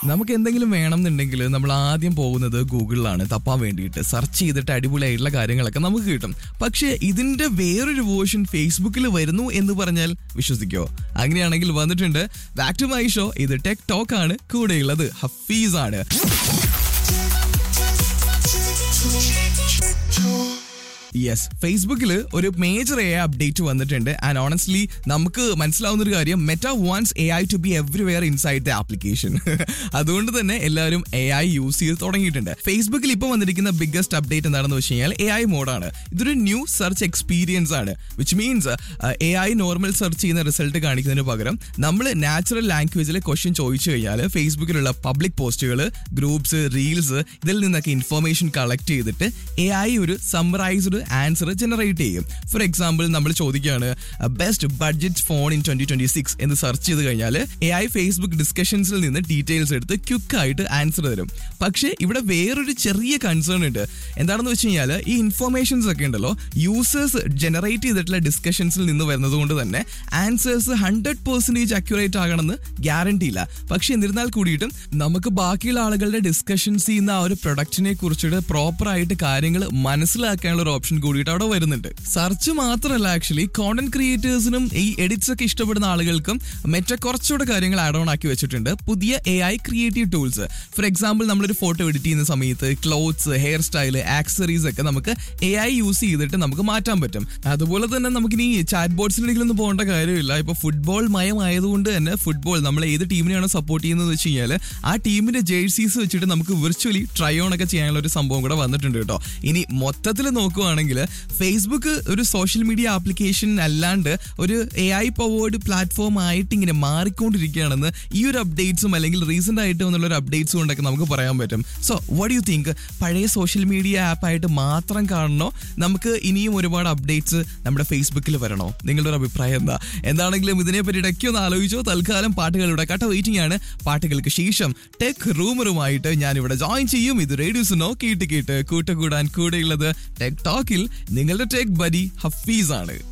നമുക്ക് എന്തെങ്കിലും വേണമെന്നുണ്ടെങ്കിൽ നമ്മൾ ആദ്യം പോകുന്നത് ഗൂഗിളിലാണ് തപ്പാൻ വേണ്ടിയിട്ട് സെർച്ച് ചെയ്തിട്ട് അടിപൊളിയായിട്ടുള്ള കാര്യങ്ങളൊക്കെ നമുക്ക് കിട്ടും പക്ഷേ ഇതിന്റെ വേറൊരു വേർഷൻ ഫേസ്ബുക്കിൽ വരുന്നു എന്ന് പറഞ്ഞാൽ വിശ്വസിക്കോ അങ്ങനെയാണെങ്കിൽ വന്നിട്ടുണ്ട് ബാക്ക് ടു മൈ ഷോ ഇത് ടെക് ടോക്ക് ആണ് കൂടെയുള്ളത് ഹഫീസ് ആണ് യെസ് ഫേസ്ബുക്കിൽ ഒരു മേജർ എ അപ്ഡേറ്റ് വന്നിട്ടുണ്ട് ആൻഡ് ഓണസ്റ്റ്ലി നമുക്ക് മനസ്സിലാവുന്ന ഒരു കാര്യം Meta wants A I to be everywhere inside the application അതുകൊണ്ട് തന്നെ എല്ലാവരും എ ഐ യൂസ് ചെയ്ത് തുടങ്ങിയിട്ടുണ്ട് ഫേസ്ബുക്കിൽ ഇപ്പോൾ വന്നിരിക്കുന്ന ബിഗ്ഗസ്റ്റ് അപ്ഡേറ്റ് എന്താണെന്ന് വെച്ച് കഴിഞ്ഞാൽ എ ഐ മോഡാണ് ഇതൊരു ന്യൂ സെർച്ച് എക്സ്പീരിയൻസ് ആണ് which means A I normal search ചെയ്യുന്ന റിസൾട്ട് കാണിക്കുന്നതിന് പകരം നമ്മൾ നാച്ചുറൽ ലാംഗ്വേജിൽ ക്വസ്റ്റ്യൻ ചോദിച്ചു കഴിഞ്ഞാൽ ഫേസ്ബുക്കിലുള്ള പബ്ലിക് പോസ്റ്റുകൾ ഗ്രൂപ്പ്സ് റീൽസ് ഇതിൽ നിന്നൊക്കെ ഇൻഫർമേഷൻ കളക്ട് ചെയ്തിട്ട് എ ഐ ഒരു സമ്മറൈസ്ഡ് ആൻസർ ജനറേറ്റ് ചെയ്യും ഫോർ എക്സാമ്പിൾ നമ്മൾ ചോദിക്കുകയാണ് best budget phone in twenty twenty six എന്ന് സെർച്ച് ചെയ്ത് കഴിഞ്ഞാൽ എ ഐ ഫേസ്ബുക്ക് ഡിസ്കഷൻസിൽ നിന്ന് ഡീറ്റെയിൽസ് എടുത്ത് ക്വിക്കായിട്ട് ആൻസർ തരും പക്ഷേ ഇവിടെ വേറൊരു ചെറിയ കൺസേൺ ഉണ്ട് എന്താണെന്ന് വെച്ച് കഴിഞ്ഞാൽ ഈ ഇൻഫർമേഷൻസ് ഒക്കെ ഉണ്ടല്ലോ യൂസേഴ്സ് ജനറേറ്റ് ചെയ്തിട്ടുള്ള ഡിസ്കഷൻസിൽ നിന്ന് വരുന്നത് കൊണ്ട് തന്നെ ആൻസേഴ്സ് ഹൺഡ്രഡ് പെർസെൻറ്റേജ് അക്യുറേറ്റ് ആകണമെന്ന് ഗ്യാരണ്ടി ഇല്ല പക്ഷെ എന്നിരുന്നാൽ കൂടിയിട്ടും നമുക്ക് ബാക്കിയുള്ള ആളുകളുടെ ഡിസ്കഷൻസ് ചെയ്യുന്ന ആ ഒരു പ്രൊഡക്റ്റിനെ കുറിച്ചിട്ട് പ്രോപ്പർ ആയിട്ട് കാര്യങ്ങൾ മനസ്സിലാക്കാനുള്ള ഒരു ഓപ്ഷൻ കൂടിയിട്ട് അവിടെ വരുന്നുണ്ട് സെർച്ച് മാത്രമല്ല ആക്ച്വലി കോണ്ടന്റ് ക്രിയേറ്റേഴ്സിനും ഈ എഡിറ്റ്സ് ഒക്കെ ഇഷ്ടപ്പെടുന്ന ആളുകൾക്കും മെറ്റ കുറച്ചുകൂടെ കാര്യങ്ങൾ ആഡ് ഓൺ ആക്കി വെച്ചിട്ടുണ്ട് പുതിയ A I creative tools for example നമ്മളൊരു ഫോട്ടോ എഡിറ്റ് ചെയ്യുന്ന സമയത്ത് ക്ലോത്ത്സ് ഹെയർ സ്റ്റൈല് ആക്സറീസ് ഒക്കെ നമുക്ക് എ ഐ യൂസ് ചെയ്തിട്ട് നമുക്ക് മാറ്റാൻ പറ്റും അതുപോലെ തന്നെ നമുക്കിനി ചാറ്റ് ബോർഡ്സിനിടയിലൊന്നും പോകേണ്ട കാര്യമില്ല ഇപ്പൊ ഫുട്ബോൾ മയമായതുകൊണ്ട് തന്നെ ഫുട്ബോൾ നമ്മൾ ഏത് ടീമിനെയാണോ സപ്പോർട്ട് ചെയ്യുന്നത് വെച്ച് കഴിഞ്ഞാൽ ആ ടീമിന്റെ ജേഴ്സീസ് വെച്ചിട്ട് നമുക്ക് വിർച്വലി ട്രൈ ഓൺ ഒക്കെ ചെയ്യാനുള്ള ഒരു സംഭവം കൂടെ വന്നിട്ടുണ്ട് കേട്ടോ ഇനി മൊത്തത്തിൽ നോക്കുവാണെങ്കിൽ ഫേസ്ബുക്ക് ഒരു സോഷ്യൽ മീഡിയ ആപ്ലിക്കേഷൻ അല്ലാണ്ട് ഒരു എ ഐ പവേർഡ് പ്ലാറ്റ്ഫോം ആയിട്ട് ഇങ്ങനെ മാറിക്കൊണ്ടിരിക്കുകയാണെന്ന് ഈ ഒരു അപ്ഡേറ്റ്സും അല്ലെങ്കിൽ റീസെന്റ് ആയിട്ട് വന്നുള്ള ഒരു അപ്ഡേറ്റ്സ് കൊണ്ടൊക്കെ നമുക്ക് പറയാൻ പറ്റും സോ വട്ട് യു തിങ്ക് പഴയ സോഷ്യൽ മീഡിയ ആപ്പായിട്ട് മാത്രം കാണണോ നമുക്ക് ഇനിയും ഒരുപാട് അപ്ഡേറ്റ്സ് നമ്മുടെ ഫേസ്ബുക്കിൽ വരണോ നിങ്ങളുടെ ഒരു അഭിപ്രായം എന്താ എന്താണെങ്കിലും ഇതിനെ പറ്റി ഇടയ്ക്ക് ഒന്ന് ആലോചിച്ചോ തൽക്കാലം പാട്ടുകളുടെ കട്ട വെയിറ്റിംഗ് ആണ് പാട്ടുകൾക്ക് ശേഷം ടെക് റൂമറുമായിട്ട് ഞാൻ ഇവിടെ ജോയിൻ ചെയ്യും ഇത് റേഡിയോസിനോ കേട്ട് കേട്ട് കൂട്ടുകൂടാൻ കൂടെയുള്ളത് ടെക് ടോക്കിൽ നിങ്ങളുടെ ടെക് ബഡി ഹഫീസ് ആണ്